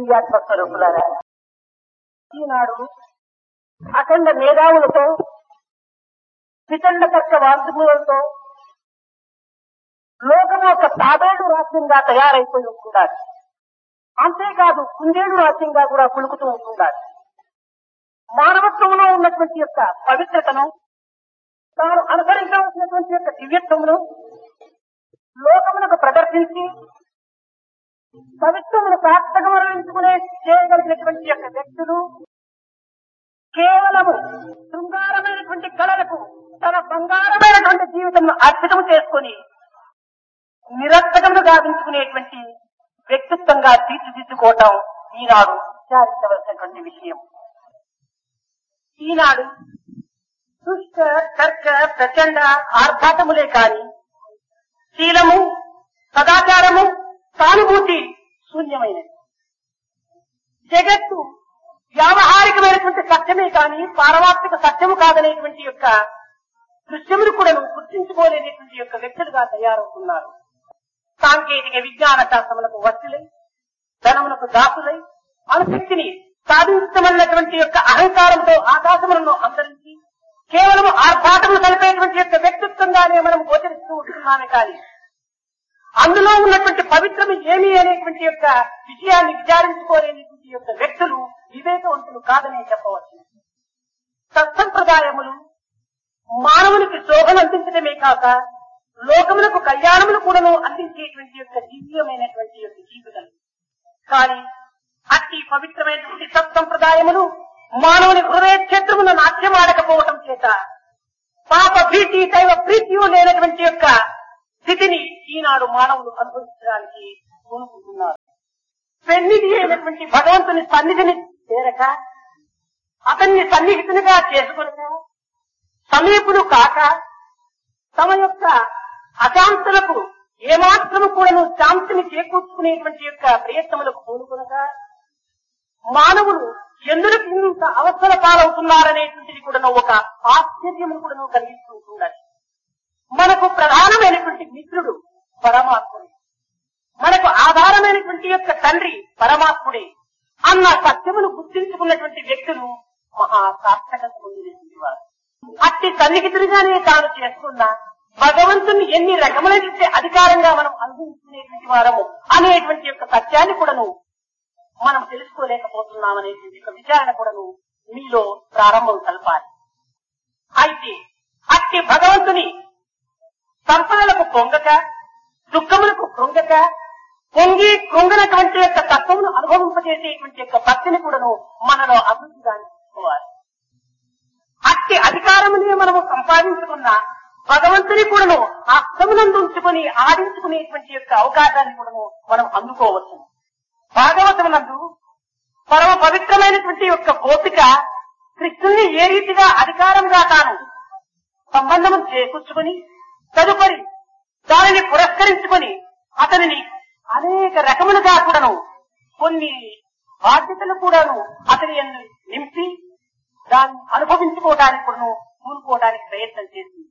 దివ్యాత్మ స్వరూపులారా ఈనాడు అఖండ మేధావులతో వితండ తర్క వాంతుములతో లోకం ఒక తాబేడు రాజ్యంగా తయారైపోయి ఉంటున్నారు అంతేకాదు కుందేడు రాజ్యంగా కూడా పులుకుతూ ఉంటున్నారు మానవత్వంలో ఉన్నటువంటి యొక్క పవిత్రతను తాను అనుసరించవలసినటువంటి యొక్క దివ్యత్వమును లోకమునకు ప్రదర్శించి పవిత్రమును సార్థకమరించుకునే చేయగలిగినటువంటి యొక్క వ్యక్తులు కేవలము శృంగారమైనటువంటి కళలకు తన బంగారమైనటువంటి జీవితంను అర్పితం చేసుకుని నిరర్థకమును గావించుకునేటువంటి వ్యక్తిత్వంగా తీర్చిదిద్దుకోవటం ఈనాడు విచారించవలసినటువంటి విషయం ఈనాడు దుష్ట తర్క ప్రచండ ఆర్భాటములే కాని శీలము సదాచారము సానుభూతి శూన్యమైనది జగత్తు వ్యావహారికమైనటువంటి సత్యమే కాని పారమార్థిక సత్యము కాదనేటువంటి యొక్క దృశ్యమును కూడా గుర్తించుకోలేనటువంటి యొక్క వ్యక్తులుగా తయారవుతున్నారు సాంకేతిక విజ్ఞాన శాస్త్రములకు వస్తులై ధనమునకు దాసులై అనుశక్తిని సాధించమన్నటువంటి యొక్క అహంకారంతో ఆకాశములను అంతరించి కేవలం ఆర్భాటములు కలిపేటువంటి యొక్క వ్యక్తిత్వంగానే మనం గోచరిస్తూ ఉంటున్నామే కానీ అందులో ఉన్నటువంటి పవిత్రము ఏమి అనేటువంటి యొక్క విషయాన్ని విచారించుకోలేనటువంటి యొక్క వ్యక్తులు వివేకవంతులు కాదనే చెప్పవచ్చు సత్సంప్రదాయములు మానవునికి శోభను అందించడమే కాక లోకములకు కళ్యాణములు కూడాను అందించేటువంటి యొక్క దివ్యమైనటువంటి యొక్క జీవితం కానీ అట్టి పవిత్రమైనటువంటి సత్సంప్రదాయములు మానవుని హృదయ క్షేత్రమున నాట్యమాడకపోవటం చేత పాప భీతి దైవ ప్రీతియు లేనటువంటి యొక్క స్థితిని ఈనాడు మానవులు అనుభవించడానికి కోరుకుంటున్నారు పెన్నిధి అయినటువంటి భగవంతుని సన్నిధిని చేరక అతన్ని సన్నిహితునిగా చేసుకొనక సమీపుడు కాక తమ యొక్క అశాంతులకు ఏమాత్రము కూడాను శాంతిని చేకూర్చుకునేటువంటి యొక్క ప్రయత్నములకు పూనుకొనక మానవులు ఎందుకు ఇంత అవసర పాలవుతున్నారనేటువంటిది కూడా ఒక ఆశ్చర్యము కూడా కలిగిస్తూ ఉండాలి మనకు ప్రధానమైనటువంటి మిత్రుడు పరమాత్ముడు మనకు ఆధారమైనటువంటి యొక్క తండ్రి పరమాత్ముడే అన్న సత్యమును గుర్తించుకున్నటువంటి వ్యక్తులు మహా సార్థకత పొందినటువంటి వారు అట్టి సన్నిహితుడిగానే తాను చేసుకున్న భగవంతుని ఎన్ని రకములైనటువంటి అధికారంగా మనం అనుభవించుకునేటువంటి వారము అనేటువంటి యొక్క సత్యాన్ని కూడాను మనం తెలుసుకోలేకపోతున్నాం అనేటువంటి ఒక విచారణ కూడాను మీలో ప్రారంభం కలపాలి అయితే అట్టి భగవంతుని సంపదలకు పొంగక దుఃఖములకు కృంగక పొంగి కృంగనటువంటి యొక్క తత్వమును అనుభవింపజేసేటువంటి యొక్క భక్తిని కూడాను మనలో అభివృద్ధిగా తీసుకోవాలి అట్టి అధికారమునే మనము సంపాదించుకున్న భగవంతుని కూడాను అర్థమునందు ఉంచుకొని ఆడించుకునేటువంటి యొక్క అవకాశాన్ని కూడాను మనం అందుకోవచ్చు భాగవతమునందు పరమ పవిత్రమైనటువంటి యొక్క గోపిక కృష్ణుని ఏ రీతిగా అధికారంగా తాను సంబంధం చేకూర్చుకుని తదుపరి దానిని పురస్కరించుకొని అతనిని అనేక రకములుగా కూడాను కొన్ని బాధ్యతలు కూడాను అతని యందు నింపి దాన్ని అనుభవించుకోవడానికి కూడాను కూనుకోవడానికి ప్రయత్నం చేసింది